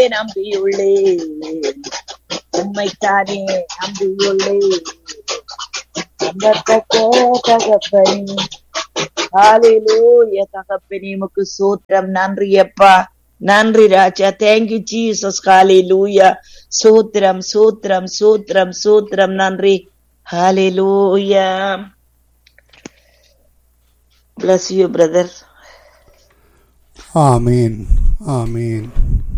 நம்பியுள்ளேன் உம்மைத்தானே நம்பியுள்ளேன் நம்பத்தக்க தகப்பனே ஹalleluya தகப்பனே உமக்கு சூத்திரம் நன்றி அப்பா நன்றி ராஜா தேங்க்யூ ஜீசஸ் ஹalleluya சூத்திரம் சூத்திரம் சூத்திரம் சூத்திரம் நன்றி ஹalleluya bless you brother ஆமீன் ஆமீன்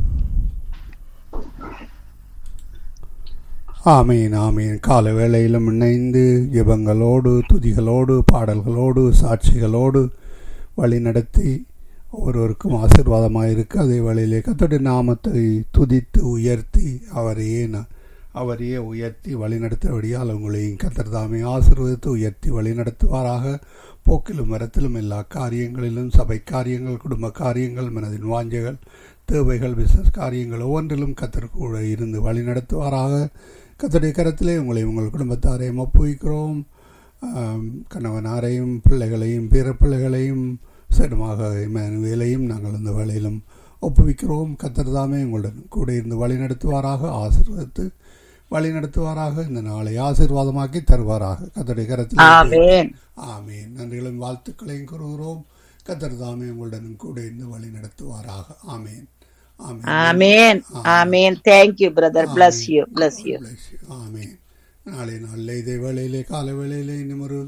ஆமீன் ஆமீன் கால வேளையிலும் இணைந்து ஜெபங்களோடு துதிகளோடு பாடல்களோடு சாட்சிகளோடு வழிநடத்தி ஒவ்வொருவருக்கும் ஆசீர்வாதமாக இருக்கு அதே வேளையிலே கத்தோடைய நாமத்தை துதித்து உயர்த்தி அவரையே ந- அவரையே உயர்த்தி வழிநடத்தபடியால் உங்களையும் கத்தர் தாமே ஆசீர்வதித்து உயர்த்தி வழிநடத்துவாராக போக்கிலும் மரத்திலும் எல்லா காரியங்களிலும் சபை காரியங்கள் குடும்ப காரியங்கள் மனதின் வாஞ்சைகள் தேவைகள் பிசினஸ் காரியங்கள் ஒவ்வொன்றிலும் கத்தர் கூட இருந்து வழி நடத்துவாராக கத்தருடைய கரத்திலே உங்களை உங்கள் குடும்பத்தாரையும் ஒப்புவிக்கிறோம் ஆம், கணவனாரையும் பிள்ளைகளையும் பிற பிள்ளைகளையும் சிடமாக வேலையும் நாங்கள் இந்த வேலையிலும் ஒப்புவிக்கிறோம் கத்தர் தாமே உங்களுடன் கூட இருந்து வழி நடத்துவாராக ஆசீர்வதித்து வழி நடத்துவாராக இந்த நாளை ஆசீர்வாதமாக்கி தருவாராக கத்தருடைய கரத்தில் ஆமென் ஆமீன் நன்றிகளும் வாழ்த்துக்களையும் கூறுகிறோம் கத்தர் தாமே உங்களுடன் கூட இருந்து வழி நடத்துவாராக ஆமீன் ஆமீன் ஆமென் ஆமென் thank you brother bless you bless you Bless you. ஆமீன் நாளை நாளில் இதே வேளையிலே காலை வேளையிலே இன்னும் ஒரு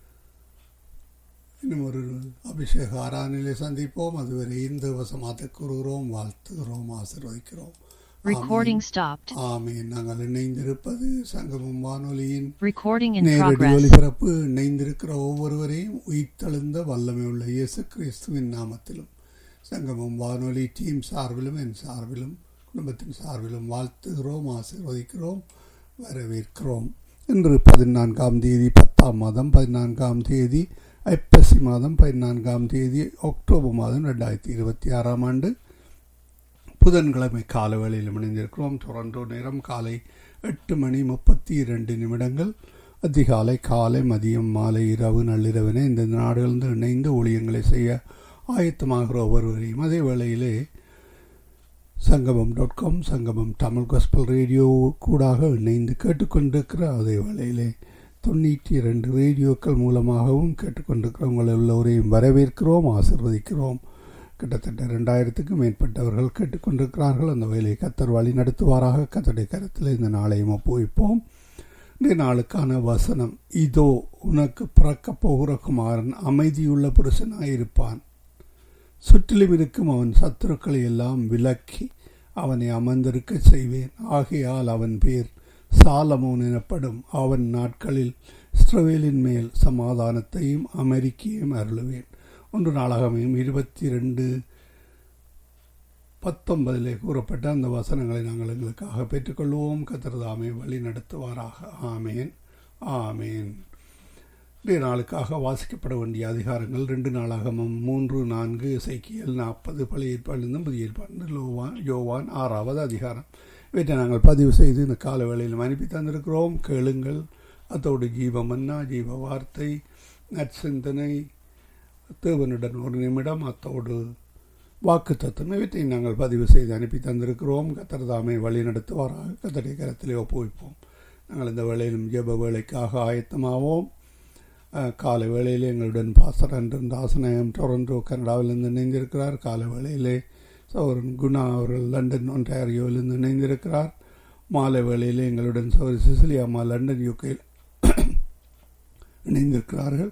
இன்னும் ஒரு அபிஷேக ஆராதனையிலே சந்திப்போம் அதுவரை இந்த வசமாத்த கூறுகிறோம் வாழ்த்துகிறோம் ஆசீர்வதிக்கிறோம் Recording stopped. ஆமீன் நாங்கள் இணைந்திருப்பது சங்கமம் வானொலியின் Recording in நேரடி progress. ஒலிபரப்பு இணைந்திருக்கிற ஒவ்வொருவரையும் உயிர்த்தெழுந்த வல்லமை உள்ள இயேசு கிறிஸ்துவின் நாமத்திலும் சங்கமம் வானொலி டீம் சார்பிலும் என் சார்பிலும் குடும்பத்தின் சார்பிலும் வாழ்த்துகிறோம் ஆசீர்வதிக்கிறோம் வரவேற்கிறோம் இன்று பதினான்காம் தேதி பத்தாம் மாதம் பதினான்காம் தேதி ஐப்பசி மாதம் பதினான்காம் தேதி அக்டோபர் மாதம் ரெண்டாயிரத்தி இருபத்தி ஆறாம் ஆண்டு புதன்கிழமை காலை வேளையில் இணைந்திருக்கிறோம் டொரண்டோ நேரம் காலை எட்டு மணி முப்பத்தி இரண்டு நிமிடங்கள் அதிகாலை காலை மதியம் மாலை இரவு நள்ளிரவினை இந்த நாடுகளிலிருந்து இணைந்து ஊழியங்களை செய்ய ஆயத்தமாகிற ஒவ்வொருவரையும் அதே வேளையிலே சங்கமம் டாட் காம் சங்கமம் தமிழ் gospel ரேடியோ கூடாக இணைந்து கேட்டுக்கொண்டிருக்கிற அதே வேளையிலே தொண்ணூற்றி இரண்டு ரேடியோக்கள் மூலமாகவும் கேட்டுக்கொண்டிருக்கிற உங்கள் எல்லோரையும் வரவேற்கிறோம் ஆசிர்வதிக்கிறோம் கிட்டத்தட்ட ரெண்டாயிரத்துக்கும் மேற்பட்டவர்கள் கேட்டுக்கொண்டிருக்கிறார்கள் அந்த வேலையை கத்தர் வழி நடத்துவாராக கத்தருடைய கருத்தில் இந்த நாளையும் ஒப்புவிப்போம் இன்றைய நாளுக்கான வசனம் இதோ உனக்கு பிறக்கப் போகிற குமாரன் அமைதியுள்ள புருஷனாயிருப்பான் சுற்றிலும் இருக்கும் அவன் சத்துருக்களை எல்லாம் விலக்கி அவனை அமர்ந்திருக்க செய்வேன் ஆகையால் அவன் பேர் சாலமோன் எனப்படும் அவன் நாட்களில் இஸ்ரவேலின் மேல் சமாதானத்தையும் அமெரிக்கையும் அருளுவேன் ஒன்று நாளாகமையும் இருபத்தி ரெண்டு பத்தொன்பதிலே கூறப்பட்ட அந்த வசனங்களை நாங்கள் எங்களுக்காக பெற்றுக்கொள்வோம் கத்திரதாமே வழி நடத்துவாராக ஆமேன் ஆமேன் இன்றைய நாளுக்காக வாசிக்கப்பட வேண்டிய அதிகாரங்கள் ரெண்டு நாளாகமம் மூன்று நான்கு இசைக்கியல் நாற்பது பழைய ஏற்பாடிலிருந்தும் புதிய ஏற்பாடு லோவான் யோவான் ஆறாவது அதிகாரம் இவற்றை நாங்கள் பதிவு செய்து இந்த கால வேளையில் அனுப்பி தந்திருக்கிறோம் கேளுங்கள் அதோடு ஜீவமன்னா ஜீவ வார்த்தை நற்சிந்தனை தேவனுடன் ஒரு நிமிடம் அத்தோடு வாக்கு தத்துவம் இவற்றை நாங்கள் பதிவு செய்து அனுப்பி தந்திருக்கிறோம் கத்தர்தாமே வழி நடத்துவாராக கத்தடைய கரத்திலே ஒப்புவிப்போம் நாங்கள் இந்த வேளையிலும் ஜெப வேலைக்காக ஆயத்தமாவோம் அஹ், காலை வேளையிலே எங்களுடன் பாசர் அன்றன் தாசநாயம் டொரண்டோ கனடாவிலிருந்து இணைந்திருக்கிறார் காலை வேளையிலே சௌரன் குணா அவர்கள் லண்டன் ஒன்டாரியோவிலிருந்து இணைந்திருக்கிறார் மாலை வேளையிலே எங்களுடன் சௌரி சிசிலி அம்மா லண்டன் யூகேயில் இணைந்திருக்கிறார்கள்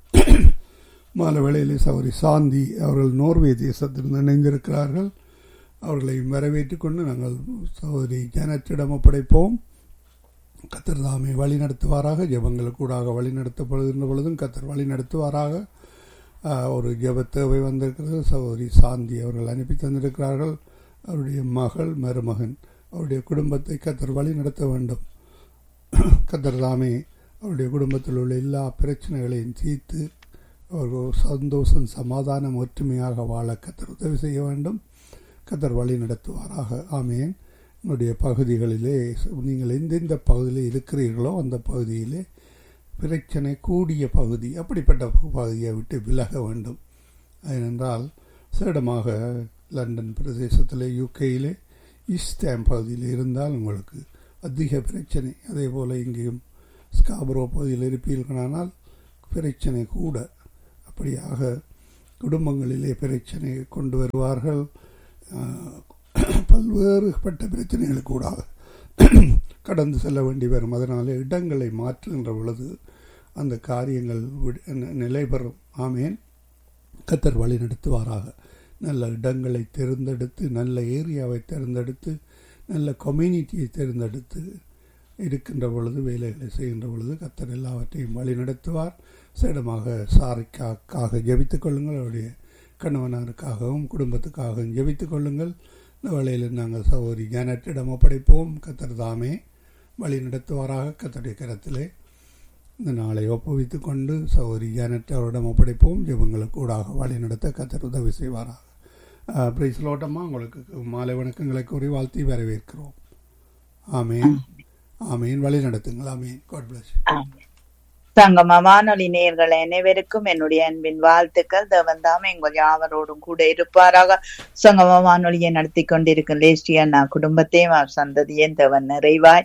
மாலை வேளையிலே சௌரி சாந்தி அவர்கள் நோர்வே தேசத்தில் இணைந்திருக்கிறார்கள் அவர்களை வரவேற்றுக் கொண்டு நாங்கள் சௌரி ஜனத்திடம் ஒப்படைப்போம் கத்தர் தாமே வழி நடத்துவாராக ஜெபங்களுக்கூடாக வழி நடத்தப்படுகின்ற பொழுதும் கத்தர் வழி நடத்துவாராக ஆஹ், ஒரு ஜெப தேவை வந்திருக்கிறது சகோதரி சாந்தி அவர்கள் அனுப்பி தந்திருக்கிறார்கள் அவருடைய மகள் மருமகன் அவருடைய குடும்பத்தை கத்தர் வழி நடத்த வேண்டும் கத்தர் தாமே அவருடைய குடும்பத்தில் உள்ள எல்லா பிரச்சனைகளையும் தீர்த்து அவர்கள் சந்தோஷம் சமாதானம் ஒற்றுமையாக வாழ கத்தர் உதவி செய்ய வேண்டும் கத்தர் வழி நடத்துவாராக ஆமேன் என்னுடைய பகுதிகளிலே நீங்கள் எந்தெந்த பகுதியில் இருக்கிறீர்களோ அந்த பகுதியிலே பிரச்சனை கூடிய பகுதி அப்படிப்பட்ட பகுதியை விட்டு விலக வேண்டும் ஏனென்றால் சேடமாக லண்டன் பிரதேசத்திலே யூகேயிலே ஈஸ்டாம் பகுதியில் இருந்தால் உங்களுக்கு அதிக பிரச்சனை அதே போல் இங்கேயும் ஸ்காபரோ பகுதியில் இருப்பீர்களானால் பிரச்சனை கூட அப்படியாக குடும்பங்களிலே பிரச்சனை கொண்டு வருவார்கள் ஆஹ், பல்வேறுபட்ட பிரச்சனைகளுக்கு கூடாக கடந்து செல்ல வேண்டி வரும் அதனாலே இடங்களை மாற்றுகின்ற பொழுது அந்த காரியங்கள் விட- நி- நிலை பெறும் ஆமேன் கத்தர் வழி நடத்துவாராக நல்ல இடங்களை தேர்ந்தெடுத்து நல்ல ஏரியாவை தேர்ந்தெடுத்து நல்ல கம்யூனிட்டியை தேர்ந்தெடுத்து இருக்கின்ற பொழுது வேலைகளை செய்கின்ற பொழுது கத்தர் எல்லாவற்றையும் வழி நடத்துவார் சேடமாக சாரிக்காக ஜெபித்துக் கொள்ளுங்கள் அவருடைய கணவனாருக்காகவும் குடும்பத்துக்காகவும் ஜெபித்துக் கொள்ளுங்கள் இந்த வேளையில் நாங்கள் சகோதரி ஜானட்டிடம் ஒப்படைப்போம் கத்தர் தாமே வழி நடத்துவாராக கத்தருடைய கரத்திலே இந்த நாளை ஒப்புவித்துக் கொண்டு சகோதரி ஜானட் அவரிடம் ஒப்படைப்போம் ஜெபங்களுக்கு கூடாக வழி நடத்த கத்தர் உதவி செய்வாராக பிரைஸ் லோட்டமாக உங்களுக்கு மாலை வணக்கங்களை கூறி வாழ்த்தி வரவேற்கிறோம் ஆமேன் ஆமேன் வழி நடத்துங்கள் ஆமேன் காட் பிளஸ் தங்கம வானொலி நேயர்கள் அனைவருக்கும் என்னுடைய அன்பின் வாழ்த்துக்கள் தேவன் தாமே எங்கள் யாவரோடும் கூட இருப்பாராக சங்கம வானொலியை நடத்தி கொண்டிருக்கும் லேஸ்டியா நான் குடும்பத்தையும் அவர் சந்ததியும் தேவன் நிறைவாய்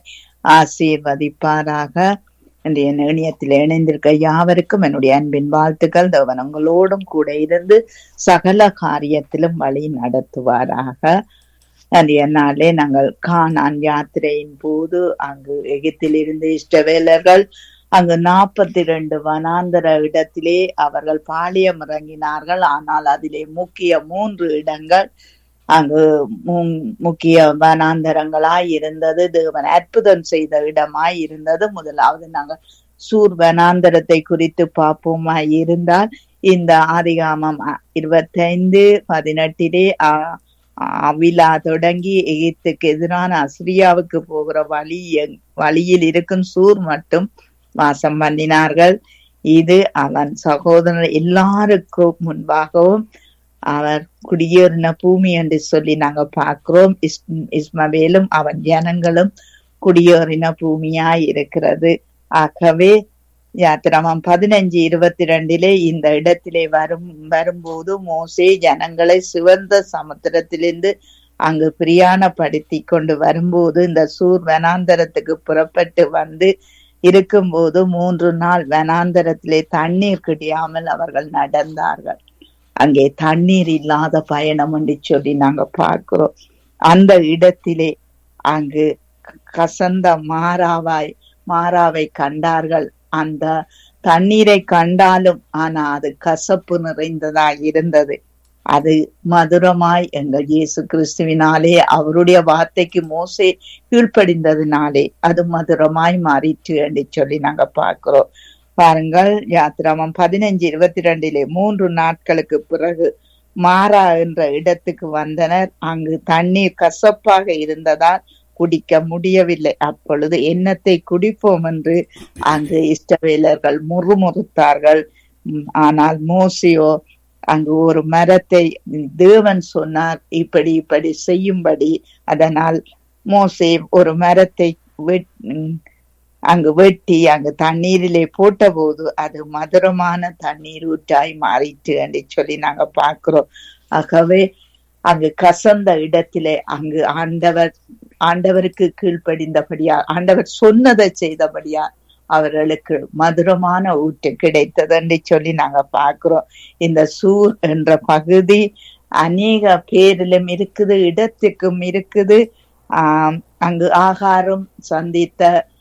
ஆசீர்வதிப்பாராக இன்றைய இணையத்தில் இணைந்திருக்க யாவருக்கும் என்னுடைய அன்பின் வாழ்த்துக்கள் தேவன் உங்களோடும் கூட இருந்து சகல காரியத்திலும் வழி நடத்துவாராக அன்றைய நாளே நாங்கள் கானான் யாத்திரையின் போது அங்கு எகிப்தில் இருந்து இஷ்டவேலர்கள் அங்கு நாற்பத்தி ரெண்டு வனாந்தர இடத்திலே அவர்கள் பாளையம் இறங்கினார்கள் ஆனால் அதிலே முக்கிய மூன்று இடங்கள் அங்கு மு- முக்கிய வனாந்தரங்களாய் இருந்தது தேவன் அற்புதம் செய்த இடமாய் இருந்தது முதலாவது நாங்கள் சூர் வனாந்தரத்தை குறித்து பார்ப்போமாய் இருந்தால் இந்த ஆதிகாமம் அ- இருபத்தைந்து பதினெட்டிலே அ- அவிலா தொடங்கி எகிப்துக்கு எதிரான அசிரியாவுக்கு போகிற வழி எங்- வழியில் இருக்கும் சூர் மட்டும் வாசம் பண்ணினார்கள் இது அவன் சகோதரர் எல்லாருக்கும் முன்பாகவும் அவர் குடியேறின பூமி என்று சொல்லி நாங்க பார்க்கிறோம் இஸ் இஸ்மவேலும் அவன் ஜனங்களும் குடியேறின பூமியாய் இருக்கிறது ஆகவே யாத்திராமம் பதினஞ்சு இருபத்தி ரெண்டிலே இந்த இடத்திலே வரும் வரும்போது மோசே ஜனங்களை சிவந்த சமுத்திரத்திலிருந்து அங்கு பிரியாணப்படுத்தி கொண்டு வரும்போது இந்த சூர் வனாந்தரத்துக்கு புறப்பட்டு வந்து இருக்கும்போது மூன்று நாள் வனாந்தரத்திலே தண்ணீர் கிடையாமல் அவர்கள் நடந்தார்கள் அங்கே தண்ணீர் இல்லாத பயணம் என்று சொல்லி நாங்க பார்க்கிறோம் அந்த இடத்திலே அங்கு கசந்த மாறாவாய் மாறாவை கண்டார்கள் அந்த தண்ணீரை கண்டாலும் ஆனா அது கசப்பு நிறைந்ததாய் இருந்தது அது மதுரமாய் எங்கள் இயேசு கிறிஸ்துவினாலே அவருடைய வார்த்தைக்கு மோசே கீழ்ப்படிந்ததினாலே அது மதுரமாய் மாறிற்று என்று சொல்லி நாங்க பார்க்கிறோம் பாருங்கள் யாத்திராமம் பதினஞ்சு இருபத்தி ரெண்டிலே மூன்று நாட்களுக்கு பிறகு மாறா என்ற இடத்துக்கு வந்தனர் அங்கு தண்ணீர் கசப்பாக இருந்ததால் குடிக்க முடியவில்லை அப்பொழுது எண்ணத்தை குடிப்போம் என்று அங்கு இஷ்டவேலர்கள் முறுமுறுத்தார்கள் உம், ஆனால் மோசியோ அங்கு ஒரு மரத்தை தேவன் சொன்னார் இப்படி இப்படி செய்யும்படி அதனால் மோசே ஒரு மரத்தை வெட்- உம், அங்கு வெட்டி அங்கு தண்ணீரிலே போட்டபோது அது மதுரமான தண்ணீர் ஊற்றாய் மாறிட்டு என்று சொல்லி நாங்க பார்க்கிறோம் ஆகவே அங்கு கசந்த இடத்திலே அங்கு ஆண்டவர் ஆண்டவருக்கு கீழ்ப்படிந்தபடியா ஆண்டவர் சொன்னதை செய்தபடியா அவர்களுக்கு மதுரமான ஊற்று கிடைத்தது என்று சொல்லி நாங்க பார்க்கிறோம் இந்த சூர் என்ற பகுதி அநேக பேரிலும் இருக்குது இடத்துக்கும் இருக்குது ஆஹ் அங்கு ஆகாரம் சந்தித்த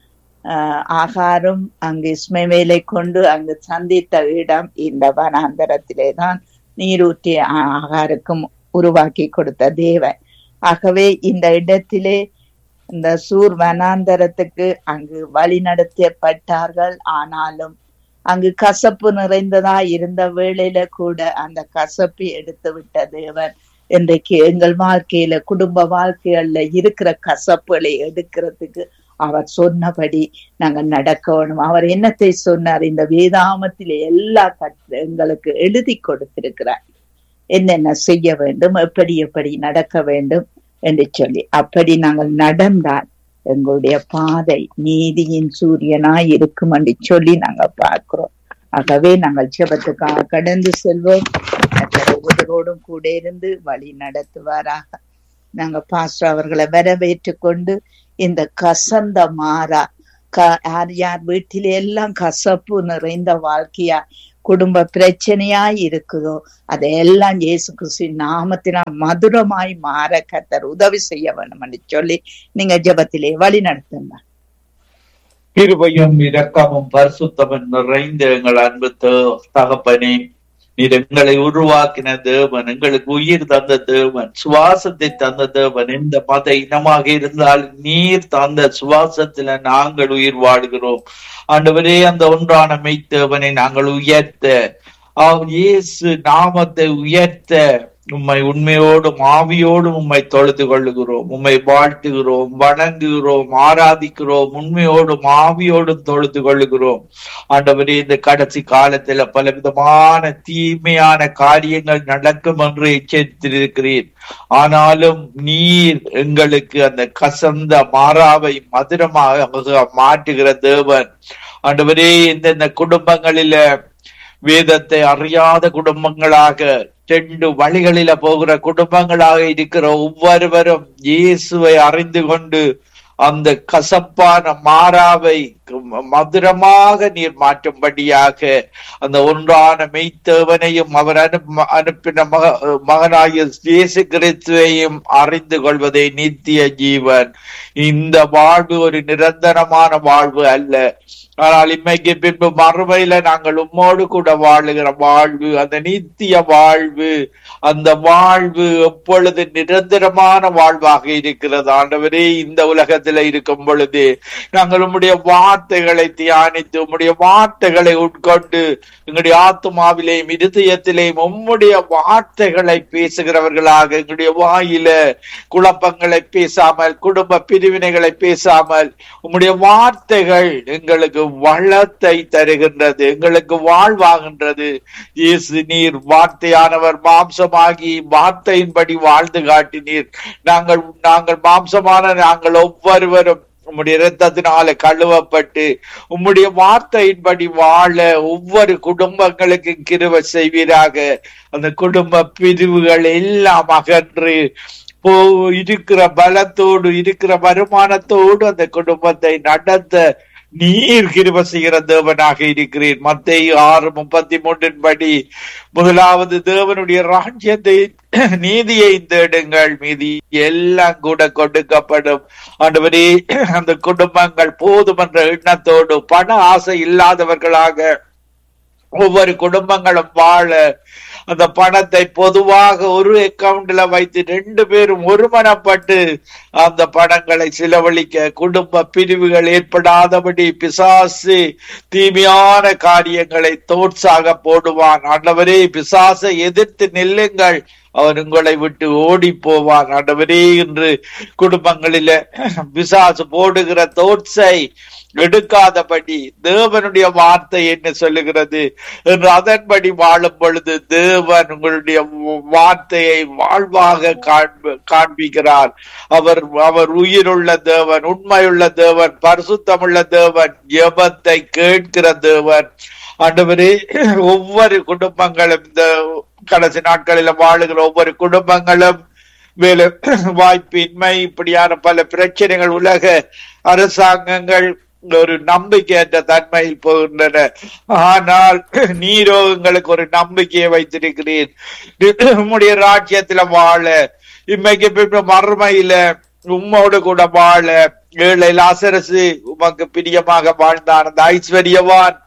ஆஹ் ஆகாரம் அங்கு இஸ்மவேலை கொண்டு அங்கு சந்தித்த இடம் இந்த வனாந்தரத்திலே தான் நீரூற்றிய ஆ- ஆகாருக்கும் உருவாக்கி கொடுத்த தேவன் ஆகவே இந்த இடத்திலே இந்த சூர் வனாந்தரத்துக்கு அங்கு வழி நடத்தப்பட்டார்கள் ஆனாலும் அங்கு கசப்பு நிறைந்ததா இருந்த வேளையில கூட அந்த கசப்பை எடுத்து விட்ட தேவன் இன்றைக்கு எங்கள் வாழ்க்கையில குடும்ப வாழ்க்கைகள்ல இருக்கிற கசப்புகளை எடுக்கிறதுக்கு அவர் சொன்னபடி நாங்க நடக்கணும் அவர் என்னத்தை சொன்னார் இந்த வேதாமத்திலே எல்லா கற்று எங்களுக்கு எழுதி கொடுத்திருக்கிறார் என்னென்ன செய்ய வேண்டும் எப்படி எப்படி நடக்க வேண்டும் என்று சொல்லி அப்படி நாங்கள் நடந்தால் எங்களுடைய பாதை நீதியின் சூரியனாய் இருக்கும் என்று சொல்லி நாங்க பார்க்கிறோம் ஆகவே நாங்கள் ஜெபத்துக்காக கடந்து செல்வோம் கர்த்தர் ஒவ்வொருவரோடும் கூட இருந்து வழி நடத்துவாராக நாங்க பாஸ்டர் அவர்களை வரவேற்று கொண்டு இந்த கசந்த மாறா க- யார் யார் வீட்டிலே எல்லாம் கசப்பு நிறைந்த வாழ்க்கையா குடும்ப பிரச்சனையா இருக்குதோ அதையெல்லாம் இயேசு கிறிஸ்துவின் நாமத்தினால் மதுரமாய் மாற கத்தர் உதவி செய்ய வேண்டும் என்று சொல்லி நீங்க ஜெபத்திலே வழி நடத்துங்க கிருபையும் இரக்கமும் பரிசுத்தமும் நிறைந்த எங்கள் அன்பு தே- தகப்பனே நீர் எங்களை உருவாக்கின தேவன் எங்களுக்கு உயிர் தந்த தேவன் சுவாசத்தை தந்த தேவன் எந்த மத இனமாக இருந்தால் நீர் தந்த சுவாசத்துல நாங்கள் உயிர் வாழ்கிறோம் ஆண்டவரே அந்த ஒன்றான மெய்த்தேவனை நாங்கள் உயர்த்த அவர் இயேசு நாமத்தை உயர்த்த உம்மை உண்மையோடும் ஆவியோடும் உம்மை தொழுது கொள்ளுகிறோம் உம்மை வாழ்த்துகிறோம் வணங்குகிறோம் ஆராதிக்கிறோம் உண்மையோடும் ஆவியோடும் தொழுது கொள்ளுகிறோம் ஆண்டவரே இந்த கடைசி காலத்துல பல விதமான தீமையான காரியங்கள் நடக்கும் என்று எச்சரித்திருக்கிறீர் ஆனாலும் நீர் எங்களுக்கு அந்த கசந்த மாறாவை மதுரமாக மாற்றுகிற தேவன் ஆண்டவரே இந்தந்த குடும்பங்களில வேதத்தை அறியாத குடும்பங்களாக ரெண்டு வழிகளில போகிற குடும்பங்களாக இருக்கிற ஒவ்வொருவரும் இயேசுவை அறிந்து கொண்டு அந்த கசப்பான மாறாவை மதுரமாக நீர் மாற்றும்படியாக அந்த ஒன்றான மெய்த்தேவனையும் அவர் அனுப்ப அனுப்பின மக மகனாகிய இயேசு கிறிஸ்துவையும் அறிந்து கொள்வதே நித்திய ஜீவன் இந்த வாழ்வு ஒரு நிரந்தரமான வாழ்வு அல்ல ஆனால் இம்மைக்கு பின்பு மறுமையில நாங்கள் உம்மோடு கூட வாழுகிற வாழ்வு அந்த நித்திய வாழ்வு அந்த வாழ்வு எப்பொழுது நிரந்தரமான வாழ்வாக இருக்கிறது ஆண்டவரே இந்த உலகத்துல இருக்கும் பொழுது நாங்கள் உம்முடைய வார்த்தைகளை தியானித்து உம்முடைய வார்த்தைகளை உட்கொண்டு எங்களுடைய ஆத்மாவிலேயும் இருதயத்திலேயும் உம்முடைய வார்த்தைகளை பேசுகிறவர்களாக எங்களுடைய வாயில குழப்பங்களை பேசாமல் குடும்ப பிரிவினைகளை பேசாமல் உம்முடைய வார்த்தைகள் எங்களுக்கு வளத்தை தருகின்றது எங்களுக்கு வாழ்வாகின்றது இயேசு நீர் வார்த்தையானவர் மாம்சமாகி வார்த்தையின்படி வாழ்ந்து காட்டினீர் நாங்கள் நாங்கள் மாம்சமான நாங்கள் ஒவ்வொருவரும் உம்முடைய இரத்தத்தினால கழுவப்பட்டு உம்முடைய வார்த்தையின்படி வாழ ஒவ்வொரு குடும்பங்களுக்கு கிருவ செய்வீராக அந்த குடும்ப பிரிவுகள் எல்லாம் அகன்று போ இருக்கிற பலத்தோடு இருக்கிற வருமானத்தோடு அந்த குடும்பத்தை நடத்த நீர் கிருப செய்கிற தேவனாக இருக்கிறீர் மத்திய ஆறு முப்பத்தி மூன்றின் படி முதலாவது தேவனுடைய ராஜ்யத்தை நீதியை தேடுங்கள் மீதி எல்லாம் கூட கொடுக்கப்படும் ஆண்டவரே அந்த குடும்பங்கள் போதும் என்ற எண்ணத்தோடு பண ஆசை இல்லாதவர்களாக ஒவ்வொரு குடும்பங்களும் வாழ அந்த பணத்தை பொதுவாக ஒரு அக்கவுண்ட்ல வைத்து ரெண்டு பேரும் ஒருமனப்பட்டு அந்த பணங்களை செலவழிக்க குடும்ப பிரிவுகள் ஏற்படாதபடி பிசாசு தீமையான காரியங்களை தோற்சாக போடுவான் ஆண்டவரே பிசாசை எதிர்த்து நில்லுங்கள் அவன் உங்களை விட்டு ஓடி போவான் ஆண்டவரே என்று குடும்பங்களில பிசாசு போடுகிற தோற்சை எடுக்காதபடி தேவனுடைய வார்த்தை என்ன சொல்லுகிறது என்று அதன்படி வாழும் பொழுது தேவன் உங்களுடைய வார்த்தையை வாழ்வாக காண்ப- காண்பிக்கிறார் அவர் அவர் உயிருள்ள தேவன் உண்மையுள்ள தேவன் பரிசுத்தமுள்ள தேவன் ஜெபத்தை கேட்கிற தேவன் ஆண்டவரே ஒவ்வொரு குடும்பங்களும் இந்த கடைசி நாட்களில வாழுகிற ஒவ்வொரு குடும்பங்களும் வேலை வாய்ப்பின்மை இப்படியான பல பிரச்சனைகள் உலக அரசாங்கங்கள் ஒரு நம்பிக்கையற்ற தன்மையில் போகின்றன ஆனால் நீரோ எங்களுக்கு ஒரு நம்பிக்கையை வைத்திருக்கிறீர் உம்முடைய ராஜ்யத்துல வாழ இம்மைக்கு பின்பு மறுமையில உம்மோடு கூட வாழ ஏழை லாசரசு உமக்கு பிரியமாக வாழ்ந்தான் அந்த ஐஸ்வர்யவான்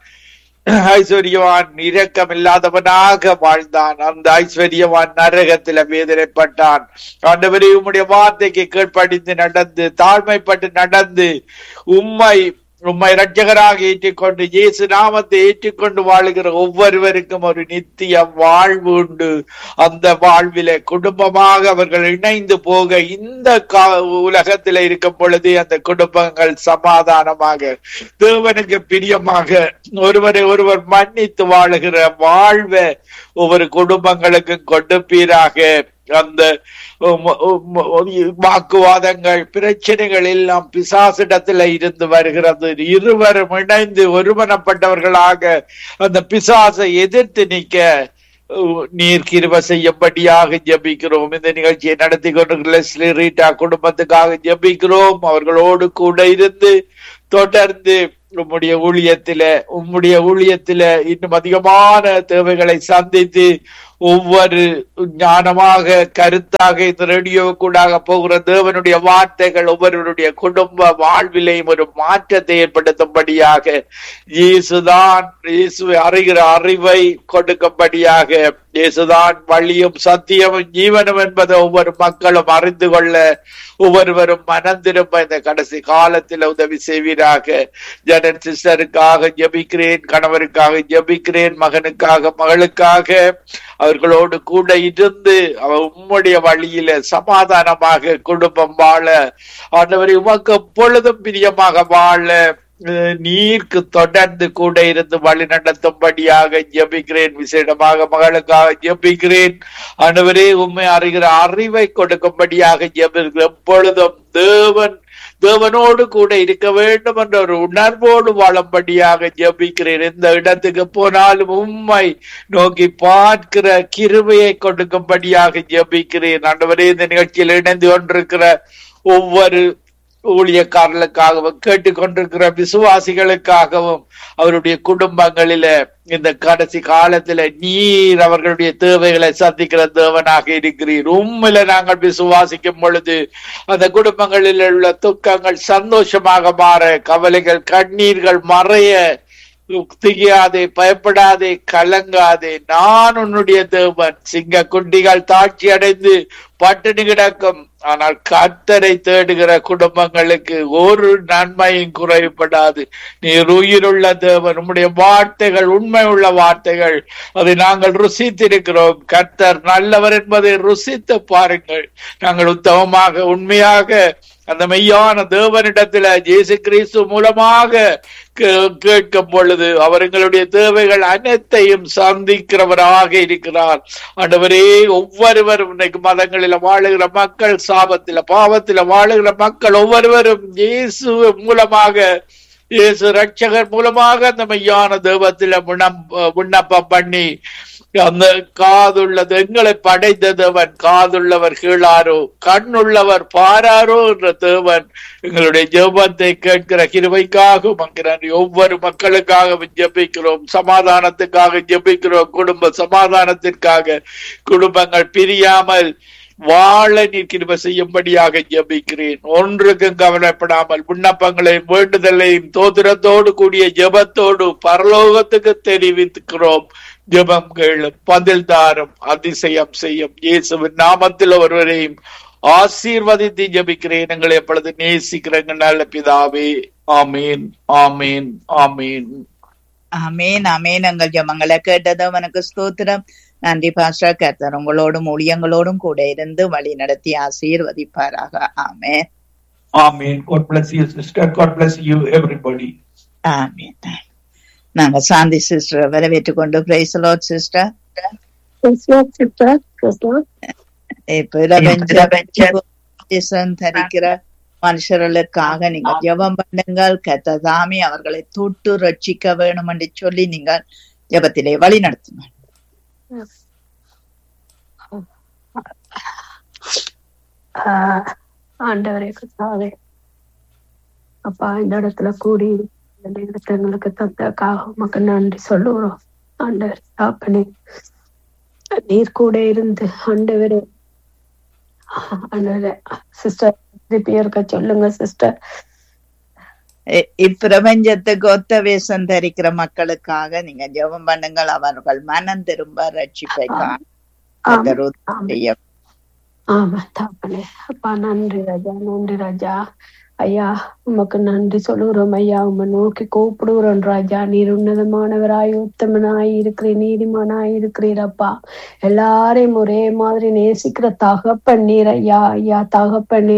ஐஸ்வர்யவான் இரக்கம் இல்லாதவனாக வாழ்ந்தான் அந்த ஐஸ்வர்யவான் நரகத்தில வேதனைப்பட்டான் ஆண்டவரே உம்முடைய வார்த்தைக்கு கீழ்ப்படிந்து நடந்து தாழ்மைப்பட்டு நடந்து உம்மை உம்மை இரட்சகராக ஏற்றுக்கொண்டு இயேசு நாமத்தை ஏற்றுக்கொண்டு வாழுகிற ஒவ்வொருவருக்கும் ஒரு நித்திய வாழ்வு உண்டு அந்த வாழ்விலே குடும்பமாக அவர்கள் இணைந்து போக இந்த கா- உலகத்திலே இருக்கும் பொழுது அந்த குடும்பங்கள் சமாதானமாக தேவனுக்கு பிரியமாக ஒருவரை ஒருவர் மன்னித்து வாழுகிற வாழ்வை ஒவ்வொரு குடும்பங்களுக்கும் கொடுப்பீராக அந்த உம், உம், வாக்குவாதங்கள் பிரச்சனைகள் எல்லாம் பிசாசிடத்துல இருந்து வருகிறது இருவரும் இணைந்து ஒருமனப்பட்டவர்களாக அந்த பிசாசை எதிர்த்து நிக்க அஹ், நீர் கிருப செய்யும்படியாக ஜெபிக்கிறோம் இந்த நிகழ்ச்சியை நடத்தி கொண்டிருக்கிற லெஸ்லி ரீட்டா குடும்பத்துக்காக ஜெபிக்கிறோம் அவர்களோடு கூட இருந்து தொடர்ந்து உம்முடைய ஊழியத்தில உம்முடைய ஊழியத்தில இன்னும் அதிகமான தேவைகளை சந்தித்து ஒவ்வொரு ஞானமாக கருத்தாக இந்த ரேடியோ கூடாக போகிற தேவனுடைய வார்த்தைகள் ஒவ்வொருவருடைய குடும்ப வாழ்விலையும் ஒரு மாற்றத்தை ஏற்படுத்தும்படியாக இயேசுதான் இயேசுவை அறிகிற அறிவை கொடுக்கும்படியாக இயேசுதான் வழியும் சத்தியமும் ஜீவனும் என்பதை ஒவ்வொரு மக்களும் அறிந்து கொள்ள ஒவ்வொருவரும் மனம் திரும்ப இந்த கடைசி காலத்தில் உதவி செய்வீராக ஜனன் சிஸ்டருக்காக ஜெபிக்கிறேன் கணவருக்காக ஜெபிக்கிறேன் மகனுக்காக மகளுக்காக அவர்களோடு கூட இருந்து அவர் உம்முடைய வழியில சமாதானமாக குடும்பம் வாழ ஆண்டவரை உமக்கு எப்பொழுதும் பிரியமாக வாழ அஹ், நீர்க்கு தொடர்ந்து கூட இருந்து வழி நடத்தும்படியாக ஜெபிக்கிறேன் விசேடமாக மகளுக்காக ஜெபிக்கிறேன் ஆண்டவரே உண்மை அறிகிற அறிவை கொடுக்கும்படியாக ஜெபிக்கிறேன் எப்பொழுதும் தேவன் தேவனோடு கூட இருக்க வேண்டும் என்ற ஒரு உணர்வோடு வாழும்படியாக ஜெபிக்கிறேன் எந்த இடத்துக்கு போனாலும் உம்மை நோக்கி பார்க்கிற கிருபையை கொடுக்கும்படியாக ஜெபிக்கிறேன் ஆண்டவரே இந்த நிகழ்ச்சியில் இணைந்து கொண்டிருக்கிற ஒவ்வொரு ஊழியக்காரர்களுக்காகவும் கேட்டுக்கொண்டிருக்கிற விசுவாசிகளுக்காகவும் அவருடைய குடும்பங்களில இந்த கடைசி காலத்துல நீர் அவர்களுடைய தேவைகளை சந்திக்கிற தேவனாக இருக்கிறீர் உண்மையில நாங்கள் விசுவாசிக்கும் பொழுது அந்த குடும்பங்களில் உள்ள துக்கங்கள் சந்தோஷமாக மாற கவலைகள் கண்ணீர்கள் மறைய திகையாதே பயப்படாதே கலங்காதே நான் உன்னுடைய தேவன் சிங்க குண்டிகள் தாட்சி அடைந்து பட்டினி கிடக்கும் ஆனால் கர்த்தரை தேடுகிற குடும்பங்களுக்கு ஒரு நன்மையும் குறைபடாது நீர் உயிருள்ள தேவன் உம்முடைய வார்த்தைகள் உண்மை உள்ள வார்த்தைகள் அதை நாங்கள் ருசித்திருக்கிறோம் கர்த்தர் நல்லவர் என்பதை ருசித்து பாருங்கள் நாங்கள் உத்தமமாக உண்மையாக அந்த மெய்யான தேவனிடத்துல இயேசு கிறிஸ்து மூலமாக கே- கேட்கும் பொழுது அவர் எங்களுடைய தேவைகள் அனைத்தையும் சந்திக்கிறவராக இருக்கிறார் ஆண்டவரே ஒவ்வொருவரும் இன்னைக்கு மதங்களில வாழுகிற மக்கள் சாபத்தில பாவத்தில வாழுகிற மக்கள் ஒவ்வொருவரும் இயேசு மூலமாக இயேசு ரட்சகர் மூலமாக அந்த மெய்யான தேவத்தில முனம் விண்ணப்பம் பண்ணி அந்த காதுள்ளது எங்களை படைத்த தேவன் காதுள்ளவர் கீழாரோ கண்ணுள்ளவர் பாராரோ என்ற தேவன் எங்களுடைய ஜெபத்தை கேட்கிற கிருபைக்காக மங்கிறார் ஒவ்வொரு மக்களுக்காக ஜெபிக்கிறோம் சமாதானத்துக்காக ஜெபிக்கிறோம் குடும்ப சமாதானத்திற்காக குடும்பங்கள் பிரியாமல் வாழ நீர் கிருபை செய்யும்படியாக ஜெபிக்கிறேன் ஒன்றுக்கும் கவலைப்படாமல் விண்ணப்பங்களையும் வேண்டுதலையும் தோத்திரத்தோடு கூடிய ஜெபத்தோடு பரலோகத்துக்கு தெரிவிக்கிறோம் ஜெபம் கேளும் பதில் தாரும் அதிசயம் செய்யும் இயேசுவின் நாமத்தில் ஒருவரையும் ஆசீர்வதித்து ஜெபிக்கிறேன் எங்களை எப்பொழுது நேசிக்கிற எங்கள் நல்ல பிதாவே ஆமீன் ஆமீன் ஆமீன் அமேன் அமேன் எங்கள் ஜெபங்களை கேட்டது அவனுக்கு ஸ்தோத்திரம் நன்றி பாஸ்டர் கர்த்தர் உங்களோடும் ஊழியங்களோடும் கூட இருந்து வழி நடத்தி ஆசீர்வதிப்பாராக ஆமென் ஆமீன் God bless you sister God bless you everybody ஆமென் நாங்க சாந்தி சிஸ்டர் வரவேற்றுக் கொண்டு பிரைஸ் லார்ட் சிஸ்டர் தரிக்கிற மனுஷர்களுக்காக நீங்க ஜெபம் பண்ணுங்கள் கத்ததாமி அவர்களை தொட்டு ரட்சிக்க வேணும் என்று சொல்லி நீங்கள் ஜெபத்திலே வழி நடத்துங்கள் ஆஹ் ஆண்டவரே கத்தாவே அப்பா இந்த இடத்துல கூடி இந்த நேரத்தை எங்களுக்கு தந்தக்காக உமக்கு நன்றி சொல்லுகிறோம் ஆண்டவர் தாப்பனே நீர் கூட இருந்து ஆண்டவரே ஆண்டவரே சிஸ்டர் திருப்பி இருக்க சொல்லுங்க சிஸ்டர் இ- இப்பிரபஞ்சத்துக்கு ஒத்த வேஷம் தரிக்கிற மக்களுக்காக நீங்க ஜெபம் பண்ணுங்கள் அவர்கள் மனம் திரும்ப ரட்சிப்பை காண கர்த்தர் உதவி செய்ய ஆமா தாப்பனே அப்பா நன்றி ராஜா நன்றி ராஜா ஐயா உமக்கு நன்றி சொல்லுகிறோம் ஐயா உம்மை நோக்கி கூப்பிடுகிறோம் ராஜா நீர் உன்னதமானவராய் உத்தமனாய் இருக்கிறீர் நீதிமானாய் இருக்கிறீர் அப்பா எல்லாரையும் ஒரே மாதிரி நேசிக்கிற தகப்பன் நீர் ஐயா ஐயா தகப்பனே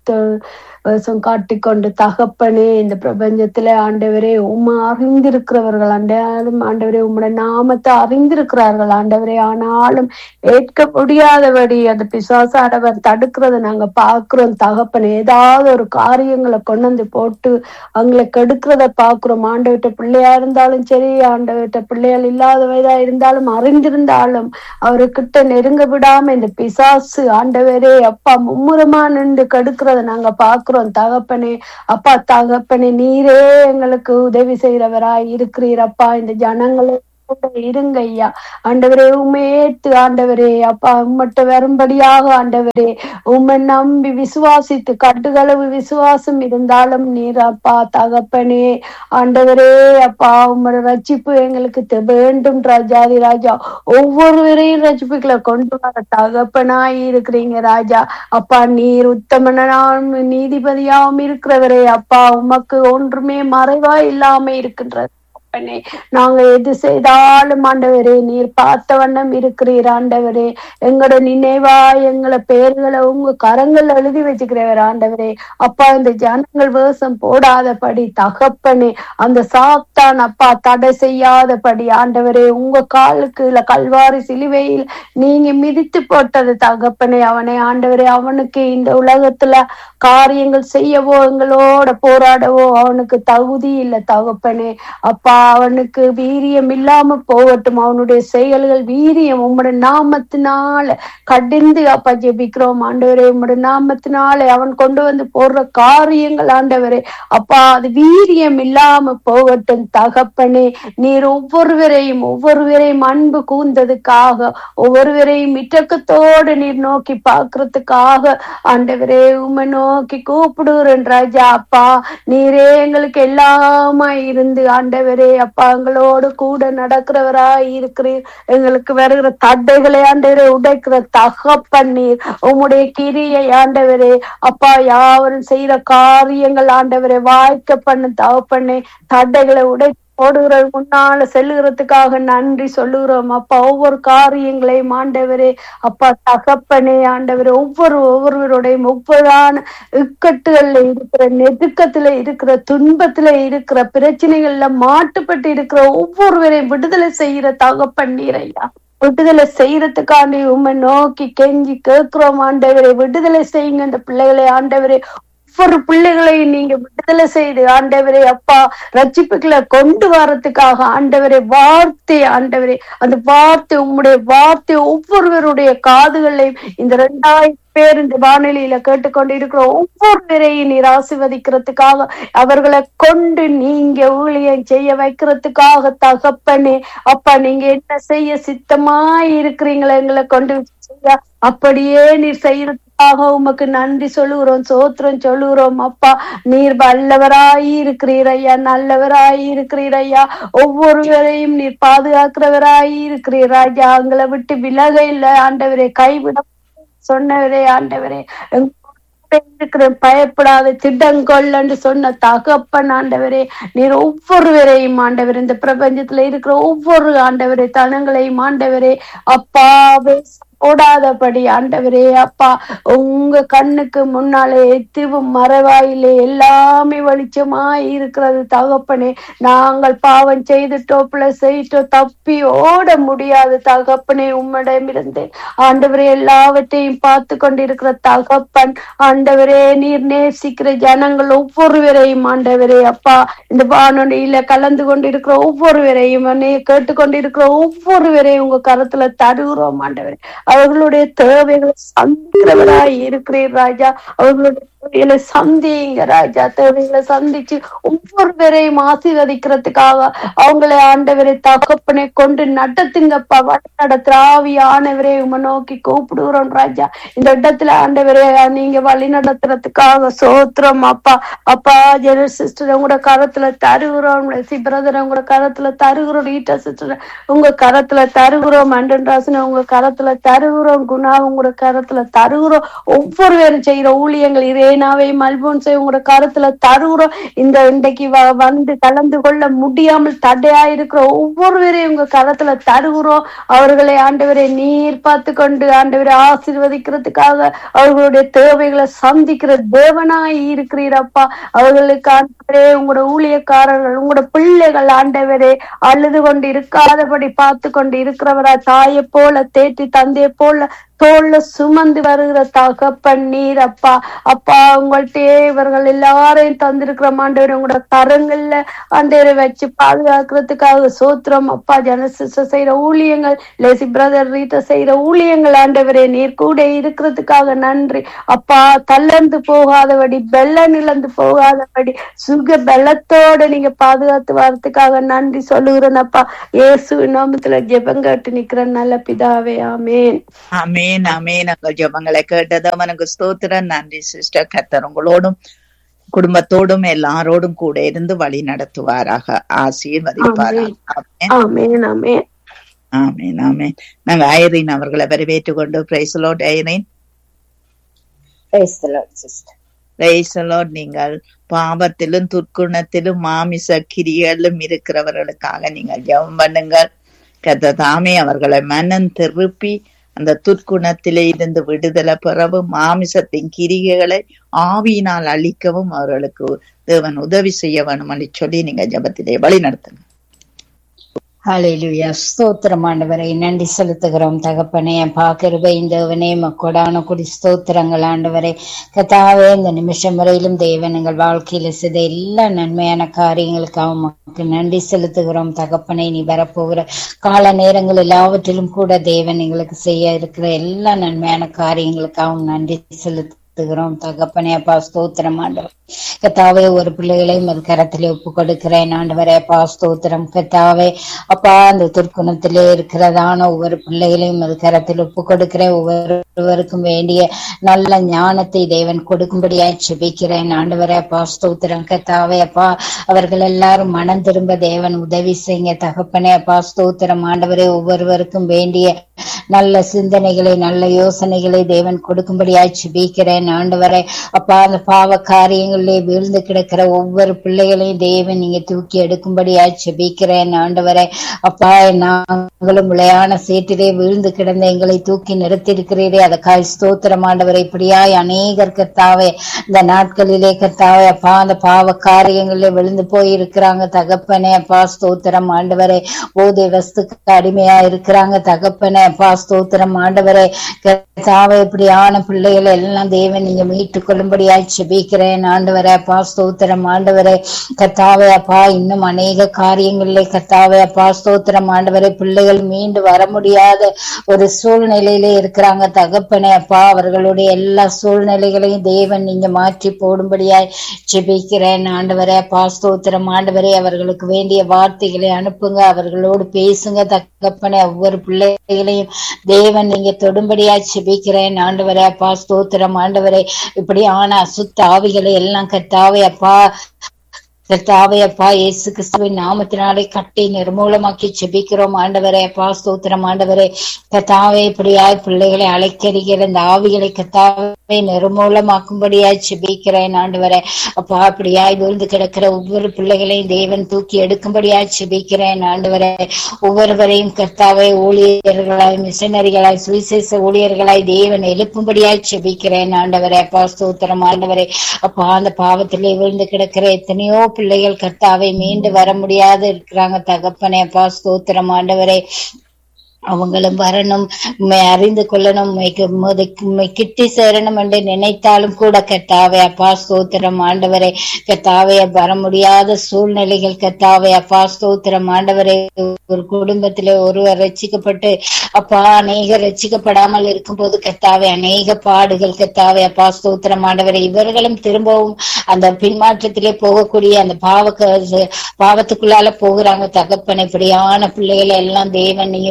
வேஷம் காட்டிக்கொண்டு தகப்பனே இந்த பிரபஞ்சத்துல ஆண்டவரே உம்மை அறிந்திருக்கிறவர்கள் ஆண்டாலும் ஆண்டவரே உம்முடைய நாமத்தை அறிந்திருக்கிறார்கள் ஆண்டவரே ஆனாலும் ஏற்க முடியாதபடி அந்த பிசாசாடவர் தடுக்கிறத நாங்க பாக்குறோம் தகப்பனே ஏதாவது ஒரு காரியங்களை கொண்டு வந்து போட்டு அவங்களை கெடுக்கிறத பாக்குறோம் ஆண்டவர்கிட்ட பிள்ளையா இருந்தாலும் சரி ஆண்டவர்கிட்ட பிள்ளைகள் இல்லாத வயதா இருந்தாலும் அறிந்திருந்தாலும் அவருக்கிட்ட நெருங்க விடாம இந்த பிசாசு ஆண்டவரே அப்பா மும்முரமா நின்று கெடுக்கிறத நாங்க பாக்குறோம் தகப்பனே அப்பா தகப்பனே நீரே எங்களுக்கு உதவி செய்யறவராய் இருக்கிறீர் அப்பா இந்த ஜனங்களை கூட இருங்க ஐயா ஆண்டவரே உண்மை ஏத்து ஆண்டவரே அப்பா உம்மட்ட வரும்படியாக ஆண்டவரே உம்மை நம்பி விசுவாசித்து கட்டுகளவு விசுவாசம் இருந்தாலும் நீர் அப்பா தகப்பனே ஆண்டவரே அப்பா உம்மோட ரட்சிப்பு எங்களுக்கு தெ- வேண்டும் ராஜாதி ராஜா ஒவ்வொருவரையும் ரட்சிப்புகளை கொண்டு வர தகப்பனாய் இருக்கிறீங்க ராஜா அப்பா நீர் உத்தமனாம் நீதிபதியாவும் இருக்கிறவரே அப்பா உமக்கு ஒன்றுமே மறைவா இல்லாம இருக்கின்றது தகப்பனே நாங்க எது செய்தாலும் ஆண்டவரே நீர் பார்த்த வண்ணம் இருக்கிறீர் ஆண்டவரே எங்களோட நினைவா எங்களை பெயர்களை உங்க கரங்கள் எழுதி வச்சுக்கிறவர் ஆண்டவரே அப்பா இந்த ஜனங்கள் வேஷம் போடாதபடி தகப்பனே அந்த சாத்தான் அப்பா தடை செய்யாதபடி ஆண்டவரே உங்க காலுக்கு இல்ல கல்வாரி சிலுவையில் நீங்க மிதித்து போட்டது தகப்பனே அவனை ஆண்டவரே அவனுக்கு இந்த உலகத்துல காரியங்கள் செய்யவோ எங்களோட போராடவோ அவனுக்கு தகுதி இல்லை தகப்பனே அப்பா அவனுக்கு வீரியம் இல்லாம போகட்டும் அவனுடைய செயல்கள் வீரியம் உம்முடைய நாமத்தினால கடிந்து அப்பா ஜெபிக்கிறோம் ஆண்டவரே உம்முடைய நாமத்தினாலே அவன் கொண்டு வந்து போடுற காரியங்கள் ஆண்டவரே அப்பா அது வீரியம் இல்லாம போகட்டும் தகப்பனே நீர் ஒவ்வொருவரையும் ஒவ்வொருவரையும் அன்பு கூந்ததுக்காக ஒவ்வொருவரையும் இட்டக்கத்தோடு நீர் நோக்கி பார்க்கறதுக்காக ஆண்டவரே உம்மை நோக்கி கூப்பிடுகிறேன் ராஜா அப்பா நீரே எங்களுக்கு எல்லாமா இருந்து ஆண்டவரே அப்பா எங்களோடு கூட நடக்கிறவராய் இருக்கிறீர் எங்களுக்கு வருகிற தடைகளை ஆண்டவரே உடைக்கிற தகப்பன் நீர் உம்முடைய கிரியை ஆண்டவரே அப்பா யாவரும் செய்யற காரியங்கள் ஆண்டவரே வாய்க்க பண்ண தகப்பண்ணே தடைகளை உடை ஓடுகிற முன்னால செல்லுகிறதுக்காக நன்றி சொல்லுகிறோம் அப்பா ஒவ்வொரு காரியங்களையும் ஆண்டவரே அப்பா தகப்பனே ஆண்டவரே ஒவ்வொரு ஒவ்வொருவருடையும் ஒவ்வொருவான இக்கட்டுகள்ல இருக்கிற நெருக்கத்துல இருக்கிற துன்பத்துல இருக்கிற பிரச்சனைகள்ல மாட்டுப்பட்டு இருக்கிற ஒவ்வொருவரையும் விடுதலை செய்யற தகப்பன் நீரையா விடுதலை செய்யறதுக்காண்டி உண்மை நோக்கி கெஞ்சி கேட்கிறோம் ஆண்டவரே விடுதலை செய்யுங்க இந்த பிள்ளைகளை ஆண்டவரே ஒவ்வொரு பிள்ளைகளையும் நீங்க விடுதலை செய்து ஆண்டவரே அப்பா ரட்சிப்புகளை கொண்டு வரதுக்காக ஆண்டவரே வார்த்தை ஆண்டவரே அந்த வார்த்தை உம்முடைய வார்த்தை ஒவ்வொருவருடைய காதுகளையும் இந்த ரெண்டாயிரம் பேர் இந்த வானொலியில கேட்டுக்கொண்டு இருக்கிற ஒவ்வொருவரையும் நீர் ஆசிர்வதிக்கிறதுக்காக அவர்களை கொண்டு நீங்க ஊழியம் செய்ய வைக்கிறதுக்காக தகப்பனே அப்பா நீங்க என்ன செய்ய சித்தமாய் இருக்கிறீங்களா எங்களை கொண்டு செய்ய அப்படியே நீர் செய்யறதுக்காக உமக்கு நன்றி சொல்லுகிறோம் சோத்திரம் சொல்லுகிறோம் அப்பா நீர் வல்லவராய் இருக்கிறீர் ஐயா நல்லவராய் இருக்கிறீர் ஐயா ஒவ்வொருவரையும் நீர் பாதுகாக்கிறவராய் இருக்கிறீர் ராஜா எங்களை விட்டு விலக இல்லை ஆண்டவரே கைவிட சொன்னவரே ஆண்டவரே எங்க கூட இருக்கிற பயப்படாத திட்டங்கொள்ளன்னு சொன்ன தகப்பன் ஆண்டவரே நீர் ஒவ்வொருவரையும் ஆண்டவர் இந்த பிரபஞ்சத்துல இருக்கிற ஒவ்வொரு ஆண்டவரே தனங்களையும் ஆண்டவரே அப்பாவே ஓடாதபடி ஆண்டவரே அப்பா உங்க கண்ணுக்கு முன்னாலே எத்திவும் மறைவாயிலே எல்லாமே வெளிச்சமாய் இருக்கிறது தகப்பனே நாங்கள் பாவம் செய்துட்டோ பிள்ளை செய்யிட்டோ தப்பி ஓட முடியாது தகப்பனே உம்மிடமிருந்து ஆண்டவரே எல்லாவற்றையும் பார்த்து கொண்டிருக்கிற தகப்பன் ஆண்டவரே நீர் நேசிக்கிற ஜனங்கள் ஒவ்வொருவரையும் ஆண்டவரே அப்பா இந்த வானொலியில கலந்து கொண்டிருக்கிற ஒவ்வொருவரையும் நீ கேட்டுக்கொண்டிருக்கிற ஒவ்வொருவரையும் உங்க கருத்துல தருகிறோம் ஆண்டவரே அவர்களுடைய தேவைகளை சந்திக்கிறவராய் இருக்கிறீர் ராஜா அவர்களுடைய தேவைகளை சந்திங்க ராஜா தேவைகளை சந்திச்சு ஒவ்வொருவரையும் ஆசீர்வதிக்கிறதுக்காக அவங்களை ஆண்டவரை தகப்பனை கொண்டு நடத்துங்கப்பா வழி நடத்துற ஆவியானவரே உமை நோக்கி கூப்பிடுகிறோம் ராஜா இந்த இடத்துல ஆண்டவரே நீங்க வழி நடத்துறதுக்காக சோத்திரம் அப்பா அப்பா ஜெனரல் சிஸ்டர் உங்களோட கரத்துல தருகிறோம் சி பிரதர் உங்களோட கரத்துல தருகிறோம் ரீட்டா சிஸ்டர் உங்க கரத்துல தருகிறோம் அண்டன் ராசன் உங்க கரத்துல தருகிறோம் குணா உங்களோட கரத்துல தருகிறோம் ஒவ்வொருவரும் செய்யற ஊழியங்கள் இதே டேனாவையும் அல்போன்ஸையும் உங்களோட கருத்துல தருகிறோம் இந்த இன்றைக்கு வ- வந்து கலந்து கொள்ள முடியாமல் தடையா இருக்கிற ஒவ்வொருவரையும் உங்க கரத்துல தருகிறோம் அவர்களை ஆண்டவரை நீர் பார்த்து கொண்டு ஆண்டவரை ஆசீர்வதிக்கிறதுக்காக அவர்களுடைய தேவைகளை சந்திக்கிற தேவனாய் இருக்கிறீரப்பா அவர்களுக்கு ஆண்டவரே உங்களோட ஊழியக்காரர்கள் உங்களோட பிள்ளைகள் ஆண்டவரே அழுது கொண்டு இருக்காதபடி பார்த்து கொண்டு இருக்கிறவரா தாயை போல தேற்றி தந்தையை போல தோல்ல சுமந்து வருகிற தகப்பன் நீர் அப்பா அப்பா உங்கள்ட்டே இவர்கள் எல்லாரையும் தந்திருக்கிற ஆண்டவர் உங்களோட கரங்கள்ல ஆண்டவரை வச்சு பாதுகாக்கிறதுக்காக சோத்திரம் அப்பா ஜனசிஸ்ட செய்யற ஊழியங்கள் லேசி பிரதர் ரீட்ட செய்யற ஊழியங்கள் ஆண்டவரே நீர் கூட இருக்கிறதுக்காக நன்றி அப்பா தள்ளர்ந்து போகாதபடி பெல்லம் இழந்து போகாதபடி சுக பெலத்தோட நீங்க பாதுகாத்து வரதுக்காக நன்றி சொல்லுகிறேன் அப்பா இயேசு நாமத்துல ஜெபங்கட்டு நிக்கிற நல்ல பிதாவே ஆமேன் அமேன் அமேன் உங்கள் ஜெபங்களை கேட்டதும் எனக்கு ஸ்தோத்திரம் நன்றி சிஸ்டர் கத்தர் உங்களோடும் குடும்பத்தோடும் எல்லாரோடும் கூட இருந்து வழி நடத்துவாராக ஆசீர்வதிப்பாராக ஆமென் ஆமேன் ஆமேன் ஆமென் ஆமென் நாங்க ஐரின் அவர்களை வரவேற்றுக் கொண்டு praise the Lord Irene Praise the Lord, sister. Praise the Lord நீங்கள் பாவத்திலும் துர்க்குணத்திலும் மாமிச கிரிகளிலும் இருக்கிறவர்களுக்காக நீங்கள் ஜெபம் பண்ணுங்கள் கத்த தாமே அவர்களை மனம் திருப்பி அந்த துர்க்குணத்திலே இருந்து விடுதலை பெறவும் மாமிசத்தின் கிரிகைகளை ஆவியினால் அழிக்கவும் அவர்களுக்கு தேவன் உதவி செய்ய வேணும் என்று சொல்லி நீங்க ஜெபத்திலே வழி நடத்துங்க ஹalleluya ஸ்தோத்திரம் ஆண்டவரை நன்றி செலுத்துகிறோம் தகப்பனே பாக்கிருபை தேவனே மக்கோடான குடி ஸ்தோத்திரங்கள் ஆண்டவரை கத்தாவே இந்த நிமிஷம் வரையிலும் தேவன் எங்கள் வாழ்க்கையில செய்த எல்லா நன்மையான காரியங்களுக்காக உமக்கு நன்றி செலுத்துகிறோம் தகப்பனே நீ வரப்போகிற கால நேரங்கள் எல்லாவற்றிலும் கூட தேவன் எங்களுக்கு செய்ய இருக்கிற எல்லா நன்மையான காரியங்களுக்காகவும் நன்றி செலுத்து செலுத்துகிறோம் தகப்பனே அப்பா ஸ்தோத்திரம் ஆண்டவர் கத்தாவே ஒரு பிள்ளைகளையும் அது கரத்திலே ஒப்பு கொடுக்கிறேன் ஆண்டவரே அப்பா ஸ்தோத்திரம் கத்தாவே அப்பா அந்த துர்க்குணத்திலே இருக்கிறதான ஒவ்வொரு பிள்ளைகளையும் அது கரத்தில் ஒப்பு கொடுக்கிறேன் ஒவ்வொருவருக்கும் வேண்டிய நல்ல ஞானத்தை தேவன் கொடுக்கும்படியாய் செபிக்கிறேன் ஆண்டவரே அப்பா ஸ்தோத்திரம் கத்தாவே அப்பா அவர்கள் எல்லாரும் மனம் திரும்ப தேவன் உதவி செய்யுங்க தகப்பனே அப்பா ஸ்தோத்திரம் ஆண்டவரே ஒவ்வொருவருக்கும் வேண்டிய நல்ல சிந்தனைகளை நல்ல யோசனைகளை தேவன் கொடுக்கும்படியாய் செபிக்கிறேன் ஆண்டவரே அப்பா அந்த பாவ காரியங்களிலே வீழ்ந்து கிடக்கிற ஒவ்வொரு பிள்ளைகளையும் தேவன் நீங்க தூக்கி எடுக்கும்படியாய் செபிக்கிறேன் ஆண்டவரே அப்பா நாங்களும் விளையான சேற்றிலே வீழ்ந்து கிடந்த எங்களை தூக்கி நிறுத்திருக்கிறீரே அதற்காய் ஸ்தோத்திரம் ஆண்டவரை இப்படியாய் அநேகர் கத்தாவே இந்த நாட்களிலே கத்தாவே அப்பா அந்த பாவ காரியங்களிலே விழுந்து போய் இருக்கிறாங்க தகப்பனே அப்பா ஸ்தோத்திரம் ஆண்டவரே போதை வஸ்துக்கு அடிமையா இருக்கிறாங்க தகப்பனே அப்பா ஸ்தோத்திரம் ஆண்டவரே கத்தாவே இப்படியான பிள்ளைகளை எல்லாம் தேவன் நீங்க மீட்டுக் கொள்ளும்படியாய் செபிக்கிறேன் ஆண்டவரே அப்பா ஸ்தோத்திரம் ஆண்டவரே கத்தாவே அப்பா இன்னும் அநேக காரியங்களிலே கத்தாவே அப்பா ஸ்தோத்திரம் ஆண்டவரே பிள்ளைகள் மீண்டு வர முடியாத ஒரு சூழ்நிலையிலே இருக்கிறாங்க தகப்பனே அப்பா அவர்களுடைய எல்லா சூழ்நிலைகளையும் தேவன் நீங்க மாற்றி போடும்படியாய் ஜெபிக்கிறேன் ஆண்டவரே அப்பா ஸ்தோத்திரம் ஆண்டவரே அவர்களுக்கு வேண்டிய வார்த்தைகளை அனுப்புங்க அவர்களோடு பேசுங்க தகப்பனே ஒவ்வொரு பிள்ளைகளையும் தேவன் நீங்க தொடும்படியாய் ஜெபிக்கிறேன் ஆண்டவரே அப்பா ஸ்தோத்திரம் ஆண்டவரே இப்படி ஆன அசுத்த ஆவிகளை எல்லாம் கத்தாவே அப்பா கர்த்தாவே அப்பா இயேசு கிறிஸ்துவின் நாமத்தினாலே கட்டி நிர்மூலமாக்கி செபிக்கிறோம் ஆண்டவரே அப்பா ஸ்தோத்திரம் ஆண்டவரே கத்தாவே இப்படியாய் பிள்ளைகளை அழைக்கறிகிற இந்த ஆவிகளை கத்தாவே நிர்மூலமாக்கும்படியாய் செபிக்கிறேன் ஆண்டவரே அப்பா அப்படியாய் விழுந்து கிடக்கிற ஒவ்வொரு பிள்ளைகளையும் தேவன் தூக்கி எடுக்கும்படியாய் செபிக்கிறேன் ஆண்டவரே ஒவ்வொருவரையும் கர்த்தாவே ஊழியர்களாய் மிஷனரிகளாய் சுவிசேஷ ஊழியர்களாய் தேவன் எழுப்பும்படியாய் செபிக்கிறேன் ஆண்டவரே அப்பா ஸ்தோத்திரம் ஆண்டவரே அப்பா அந்த பாவத்திலே விழுந்து கிடக்கிற எத்தனையோ பிள்ளைகள் கர்த்தாவை மீண்டு வர முடியாது இருக்கிறாங்க தகப்பனே அப்பா ஸ்தோத்திரம் ஆண்டவரே அவங்களும் வரணும் உம்மை அறிந்து கொள்ளணும் உம்மைக்கு உமது- உம்மை கிட்டி சேரணும் என்று நினைத்தாலும் கூட கத்தாவே அப்பா ஸ்தோத்திரம் ஆண்டவரே கத்தாவே வர முடியாத சூழ்நிலைகள் கத்தாவே அப்பா ஸ்தோத்திரம் ஆண்டவரே ஒரு குடும்பத்திலே ஒருவர் ரட்சிக்கப்பட்டு அப்பா அநேக ரட்சிக்கப்படாமல் இருக்கும்போது கத்தாவே அநேக பாடுகள் கத்தாவே அப்பா ஸ்தோத்திரம் ஆண்டவரே இவர்களும் திரும்பவும் அந்த பின்மாற்றத்திலே போகக்கூடிய அந்த பாவ பாவத்துக்குள்ளால போகிறாங்க தகப்பனை இப்படியான பிள்ளைகளை எல்லாம் தேவன் நீங்க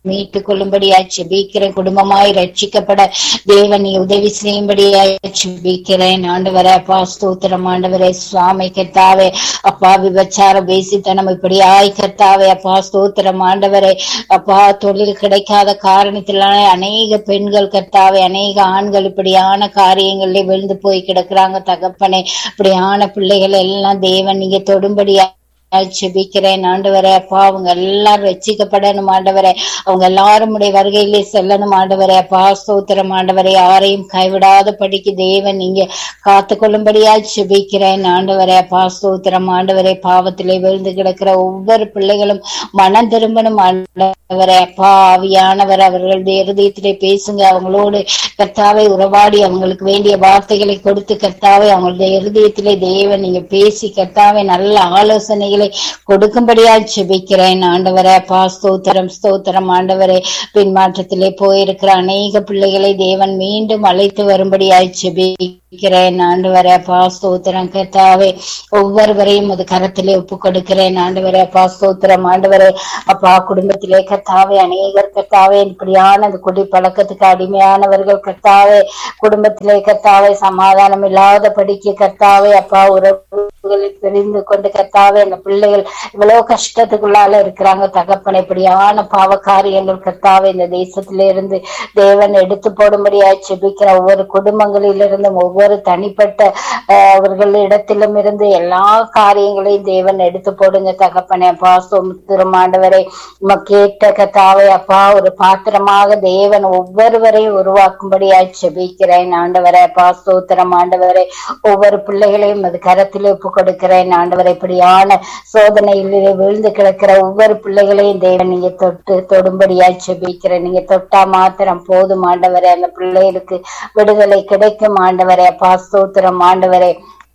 மீட்டுக் கொள்ளும்படியாய் செபிக்கிறேன் குடும்பமாய் ரட்சிக்கப்பட தேவன் நீ உதவி செய்யும்படியாய் செபிக்கிறேன் ஆண்டவரே அப்பா ஸ்தோத்திரம் ஆண்டவரே சுவாமி கர்த்தாவே அப்பா விபச்சாரம் பேசித்தனம் இப்படியாய் கர்த்தாவே அப்பா ஸ்தோத்திரம் ஆண்டவரே அப்பா தொழில் கிடைக்காத காரணத்தினால அநேக பெண்கள் கர்த்தாவே அநேக ஆண்கள் இப்படியான காரியங்களில் விழுந்து போய் கிடக்குறாங்க தகப்பனே இப்படியான பிள்ளைகள் எல்லாம் தேவன் நீங்க தொடும்படியா செபிக்கிறேன் ஆண்டவரே அப்பா அவங்க எல்லாரும் ரட்சிக்கப்படணும் ஆண்டவரே அவங்க எல்லாரும் உடைய வருகையிலே செல்லணும் ஆண்டவரே அப்பா ஸ்தோத்திரம் ஆண்டவரே யாரையும் கைவிடாத படிக்கு தேவன் நீங்க காத்து கொள்ளும்படியா செபிக்கிறேன் ஆண்டவரே அப்பா ஸ்தோத்திரம் ஆண்டவரே பாவத்திலே விழுந்து கிடக்கிற ஒவ்வொரு பிள்ளைகளும் மனம் திரும்பணும் ஆண்டவரே அப்பா ஆவியானவர் அவர்களுடைய இருதயத்திலே பேசுங்க அவங்களோடு கர்த்தாவை உறவாடி அவங்களுக்கு வேண்டிய வார்த்தைகளை கொடுத்து கர்த்தாவை அவங்களுடைய இருதயத்திலே தேவன் நீங்க பேசி கர்த்தாவை நல்ல ஆலோசனைகளை கொடுக்கும்படியா செபிக்கிறேன் ஆண்டவரே அப்பா ஸ்தோத்திரம் ஸ்தோத்திரம் ஆண்டவரே பின்மாற்றத்திலே போயிருக்கிற அநேக பிள்ளைகளை தேவன் மீண்டும் அழைத்து வரும்படியாய் செபிக்கிறேன் ஆண்டவரே அப்பா ஸ்தோத்திரம் கர்த்தாவே ஒவ்வொருவரையும் அது கரத்திலே ஒப்பு கொடுக்கிறேன் ஆண்டவரே அப்பா ஸ்தோத்திரம் ஆண்டவரே அப்பா குடும்பத்திலே கர்த்தாவே அநேகர் கர்த்தாவே இப்படியான அந்த குடி பழக்கத்துக்கு அடிமையானவர்கள் கர்த்தாவே குடும்பத்திலே கர்த்தாவே சமாதானம் இல்லாத படிக்க கர்த்தாவே அப்பா உறவுகளை பிரிந்து கொண்டு கர்த்தாவே அந்த பிள்ளைகள் இவ்வளவு கஷ்டத்துக்குள்ளால இருக்கிறாங்க தகப்பனை இப்படியான பாவ காரியங்கள் கர்த்தாவே இந்த தேசத்தில இருந்து தேவன் எடுத்து போடும்படியாய் செபிக்கிற ஒவ்வொரு குடும்பங்களிலிருந்தும் ஒவ்வொரு தனிப்பட்ட அஹ், அவர்களிடத்திலும் இருந்து எல்லா காரியங்களையும் தேவன் எடுத்து போடுங்க தகப்பனே அப்பா சோமுத்திரம் ஆண்டவரை உம கேட்ட கத்தாவை அப்பா ஒரு பாத்திரமாக தேவன் ஒவ்வொருவரையும் உருவாக்கும்படியாய் செபிக்கிறேன் ஆண்டவரே அப்பா ஸ்தோத்திரம் ஆண்டவரே ஒவ்வொரு பிள்ளைகளையும் அது கரத்தில் ஒப்பு கொடுக்கிறேன் ஆண்டவரை இப்படியான சோதனையில் விழுந்து கிடக்கிற ஒவ்வொரு பிள்ளைகளையும் தேவன் நீங்க தொட்டு தொடும்படியாய் செபிக்கிறேன் நீங்க தொட்டா மாத்திரம் போதும் ஆண்டவரே அந்த பிள்ளைகளுக்கு விடுதலை கிடைக்கும் ஆண்டவரே அப்பா ஸ்தோத்திரம் ஆண்டவரே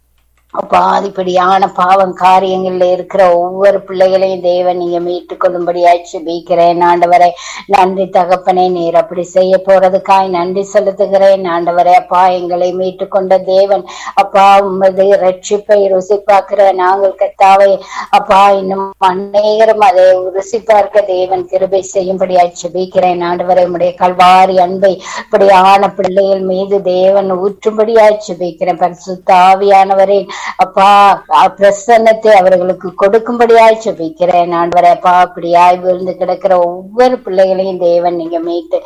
பாதிப்படியான பாவம் காரியங்கள்ல இருக்கிற ஒவ்வொரு பிள்ளைகளையும் தேவன் நீங்க மீட்டுக் கொள்ளும்படியாய் செபிக்கிறேன் ஆண்டவரே நன்றி தகப்பனே நீர் அப்படி செய்ய போறதுக்காய் நன்றி செலுத்துகிறேன் ஆண்டவரே அப்பா எங்களை மீட்டுக் கொண்ட தேவன் அப்பா உமது ரட்சிப்பை ருசி பார்க்கிற நாங்கள் கத்தாவை அப்பா இன்னும் அநேகரும் அதை ருசி பார்க்க தேவன் கிருபை செய்யும்படியாய் செபிக்கிறேன் ஆண்டவரே உடைய கல்வாரி அன்பை இப்படியான பிள்ளைகள் மீது தேவன் ஊற்றும்படியாய் செபிக்கிறேன் பரிசுத்த ஆவியானவரே அப்பா அஹ் பிரசன்னத்தை அவர்களுக்கு கொடுக்கும்படியாய் செபிக்கிறேன் ஆண்டவரே அப்பா அப்படியாய் விழுந்து கிடக்கிற ஒவ்வொரு பிள்ளைகளையும் தேவன் நீங்க மீட்டு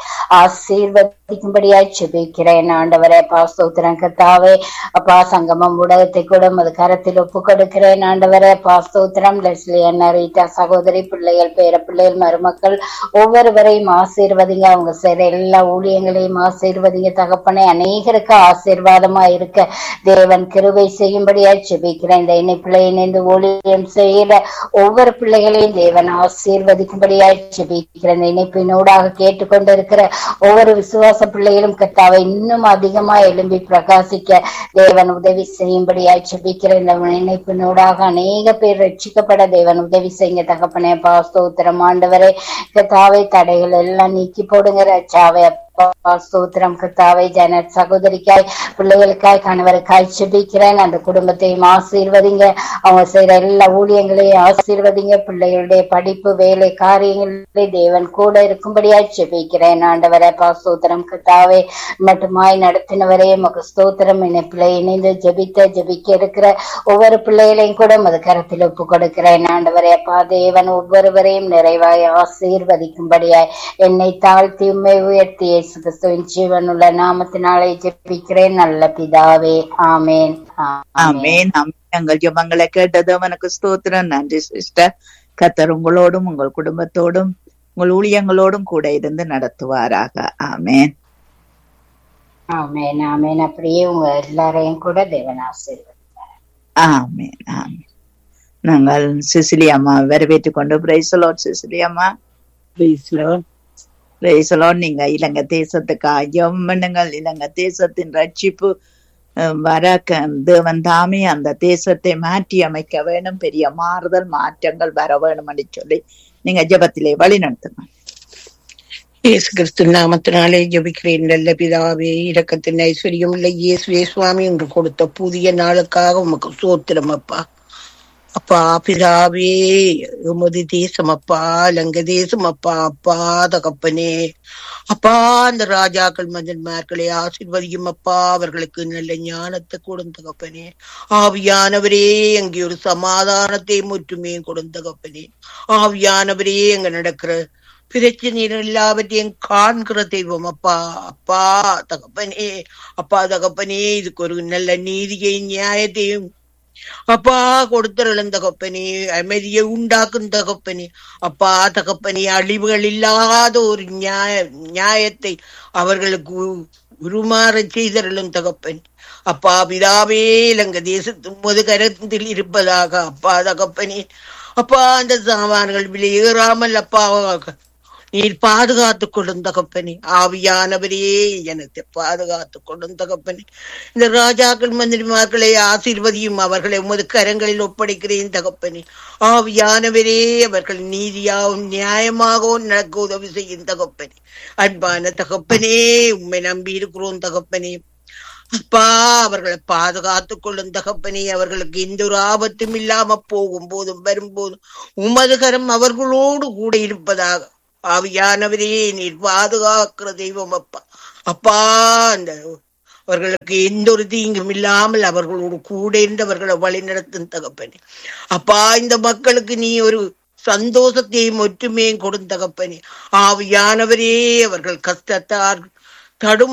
ஆசீர்வதிக்கும்படியாய் செபிக்கிறேன் ஆண்டவரே அப்பா ஸ்தோத்திரம் கத்தாவே அப்பா சங்கமம் ஊடகத்தை கூட அது கரத்தில் ஒப்பு கொடுக்கிறேன் ஆண்டவரே அப்பா ஸ்தோத்திரம் லெஸ்லி அண்ணா ரீட்டா சகோதரி பிள்ளைகள் பேர பிள்ளைகள் மருமக்கள் ஒவ்வொருவரையும் ஆசீர்வதிங்க அவங்க செய்யற எல்லா ஊழியங்களையும் ஆசீர்வதிங்க தகப்பனே அநேகருக்கு ஆசீர்வாதமா இருக்க தேவன் கிருபை செய்யும்படியாய் செபிக்கிறேன் இந்த இணைப்பிள்ளை இணைந்து ஊழியம் செய்யற ஒவ்வொரு பிள்ளைகளையும் தேவன் ஆசீர்வதிக்கும்படியாய் செபிக்கிறேன் இந்த இணைப்பினூடாக கேட்டுக்கொண்டிருக்கிற ஒவ்வொரு விசுவாச பிள்ளைகளும் கத்தாவை இன்னும் அதிகமா எழும்பி பிரகாசிக்க தேவன் உதவி செய்யும்படியாய் செபிக்கிறேன் இந்த இணைப்பினூடாக அநேக பேர் ரட்சிக்கப்பட தேவன் உதவி செய்யுங்க தகப்பனே பாஸ்தோத்திரம் ஆண்டவரே கத்தாவை தடைகள் எல்லாம் நீக்கி போடுங்க ரச்சாவை அப்பா ஸ்தோத்திரம் கத்தாவை ஜனத் சகோதரிக்காய் பிள்ளைகளுக்காய் கணவருக்காய் செபிக்கிறேன் அந்த குடும்பத்தையும் ஆசீர்வதிங்க அவங்க செய்யற எல்லா ஊழியங்களையும் ஆசீர்வதிங்க பிள்ளைகளுடைய படிப்பு வேலை காரியங்களிலே தேவன் கூட இருக்கும்படியாய் செபிக்கிறேன் ஆண்டவரே பா ஸ்தோத்திரம் கத்தாவே மட்டுமாய் நடத்தினவரே மக ஸ்தோத்திரம் இணைப்பிள்ளை இணைந்து ஜெபித்த ஜெபிக்க இருக்கிற ஒவ்வொரு பிள்ளைகளையும் கூட மது கரத்தில் ஒப்பு கொடுக்கிறேன் ஆண்டவரே அப்பா தேவன் ஒவ்வொருவரையும் நிறைவாய் ஆசீர்வதிக்கும்படியாய் என்னை தாழ்த்தி உண்மை உயர்த்தி இயேசு கிறிஸ்துவின் ஜீவனுள்ள நாமத்தினாலே ஜெபிக்கிறேன் நல்ல பிதாவே ஆமேன் ஆமென் ஆமென் எங்கள் ஜெபங்களை கேட்டது அவனுக்கு ஸ்தோத்திரம் நன்றி சிஸ்டர் கத்தர் உங்களோடும் உங்கள் குடும்பத்தோடும் உங்கள் ஊழியங்களோடும் கூட இருந்து நடத்துவாராக ஆமென் ஆமேன் ஆமேன் அப்படியே உங்க எல்லாரையும் கூட தேவன் ஆசீர்வதிப்பார் ஆமென் ஆமென் நாங்கள் சிசிலி அம்மா வரவேற்றுக் கொண்டு பிரைசலோட் சிசிலி அம்மா பிரைசலோட் நீங்க இலங்கை தேசத்துக்காக ஜெபம் பண்ணுங்கள் இலங்கை தேசத்தின் ரட்சிப்பு அஹ், வர க- தேவன் தாமே அந்த தேசத்தை மாற்றி அமைக்க வேணும் பெரிய மாறுதல் மாற்றங்கள் வர வேணும் என்று சொல்லி நீங்க ஜெபத்திலே வழி நடத்துங்க இயேசு கிறிஸ்து நாமத்தினாலே ஜெபிக்கிறேன் நல்ல பிதாவே இரக்கத்தின் ஐஸ்வர்யம் உள்ள இயேசுவே சுவாமி என்று கொடுத்த புதிய நாளுக்காக உமக்கு சோத்திரம் அப்பா அப்பா பிதாவே உமது தேசம் அப்பா லங்க தேசம் அப்பா அப்பா தகப்பனே அப்பா அந்த ராஜாக்கள் மன்னன்மார்களை ஆசிர்வதியும் அப்பா அவர்களுக்கு நல்ல ஞானத்தை கொடுந்த தகப்பனே ஆவியானவரே அங்கே ஒரு சமாதானத்தை முற்றுமே கொடுந்த தகப்பனே ஆவியானவரே அங்க நடக்கிற பிரச்சனைகள் எல்லாவற்றையும் காண்கிற தெய்வம் அப்பா அப்பா தகப்பனே அப்பா தகப்பனே இதுக்கு ஒரு நல்ல நீதியை நியாயத்தையும் அப்பா கொடுத்தருளும் தகப்பனே அமைதியை உண்டாக்கும் தகப்பனே அப்பா தகப்பனே அழிவுகள் இல்லாத ஒரு நியாய நியாயத்தை அவர்களுக்கு உ- உருமாற செய்தருளும் தகப்பன் அப்பா பிதாவே இலங்கை தேசத்து முது கரத்தில் இருப்பதாக அப்பா தகப்பனே அப்பா அந்த சாமான்கள் வெளியேறாமல் அப்பா நீர் பாதுகாத்துக் கொள்ளும் தகப்பனே ஆவியானவரே எனக்கு பாதுகாத்துக் கொள்ளும் தகப்பனே இந்த ராஜாக்கள் மந்திரிமார்களை ஆசீர்வதியும் அவர்களை உமது கரங்களில் ஒப்படைக்கிறேன் தகப்பனே ஆவியானவரே அவர்கள் நீதியாகவும் நியாயமாகவும் நடக்க உதவி செய்யும் தகப்பனே அன்பான தகப்பனே உம்மை நம்பி இருக்கிறோம் தகப்பனே அப்பா அவர்களை பாதுகாத்துக் கொள்ளும் தகப்பனே அவர்களுக்கு எந்த ஒரு ஆபத்தும் இல்லாம போகும் போதும் வரும்போதும் உமது கரம் அவர்களோடு கூட இருப்பதாக ஆவியானவரே நீர் பாதுகாக்கிற தெய்வம் அப்பா அப்பா அந்த அவர்களுக்கு எந்த ஒரு தீங்கும் இல்லாமல் அவர்களோடு கூட இருந்து அவர்களை வழி நடத்தும் தகப்பனே அப்பா இந்த மக்களுக்கு நீ ஒரு சந்தோஷத்தையும் ஒற்றுமையும் கொடுத்தகப்பனே ஆவியானவரே அவர்கள் கஷ்டத்தார் தடும்